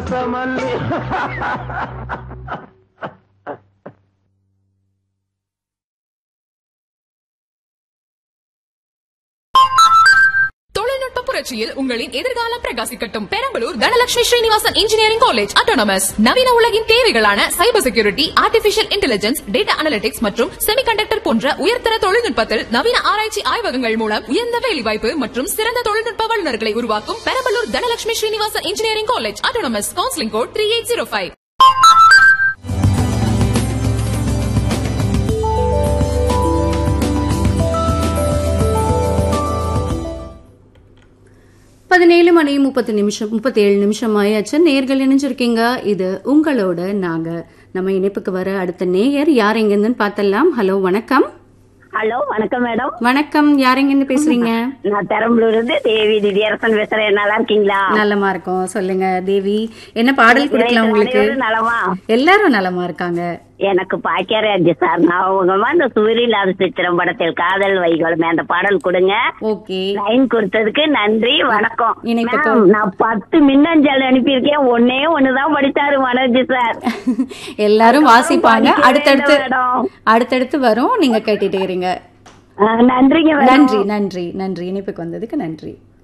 ரசமல்லி தொழில்நுட்ப புரட்சியில் உங்களின் எதிர்காலம் பிரகாசிக்கட்டும் Perambalur Dhanalakshmi Srinivasan engineering college autonomous நவீன உலகின் தேவைகளான cyber security artificial intelligence data analytics மற்றும் செமிகண்டக்டர் போன்ற உயர்தர தொழில்நுட்பத்தில் நவீன ஆராய்ச்சி ஆய்வகங்கள் மூலம் உயர்ந்த வேலைவாய்ப்பு மற்றும் சிறந்த தொழில்நுட்ப வல்லுநர்களை உருவாக்கும் Perambalur Dhanalakshmi Srinivasan engineering college autonomous counselling code three eight zero five பதினேழு மணி முப்பத்து நிமிஷம் முப்பத்தேழு நிமிஷம் ஆயாச்சு நேர்கள் இணைஞ்சிருக்கீங்க இது உங்களோட நாங்க நம்ம இணைப்புக்கு வர அடுத்த நேயர் யார் எங்கேருந்துன்னு பார்த்தலாம் ஹலோ வணக்கம் ஹலோ வணக்கம் மேடம் வணக்கம் யார் எங்கேருந்து பேசுறீங்க நான் பெரம்பலூர்ல இருந்து தேவி திவ்யரசன் பேசுறேன் நல்லா இருக்கீங்களா நலமா இருக்கோம் சொல்லுங்க தேவி என்ன பாடல் கொடுக்கலாம் உங்களுக்கு அனைவரும் நலமா எல்லாரும் நலமா இருக்காங்க எனக்கு பாக்கியராஜ் சார் நான் உங்கம்மா இந்த சூரியலாத சித்திரம் படத்தில் காதல் வைகளுமே அந்த பாடல் கொடுங்க ஓகே லைன் கொடுத்ததுக்கு நன்றி வணக்கம் இணைப்புக்கு- மேம், நான் பத்து மின்னஞ்சல் அனுப்பியிருக்கேன் ஒன்னே ஒண்ணுதான் படிச்சாரு மனோஜ் சார் எல்லாரும் வாசிப்பாங்க படிக்கவே அடுத்தடுத்து இல்லை மேடம். அடுத்தடுத்து வரும் நீங்க கேட்டுட்டே இருங்க ஆ, நன்றிங்க மேடம். நன்றி நன்றி நன்றி இணைப்புக்கு வந்ததுக்கு நன்றி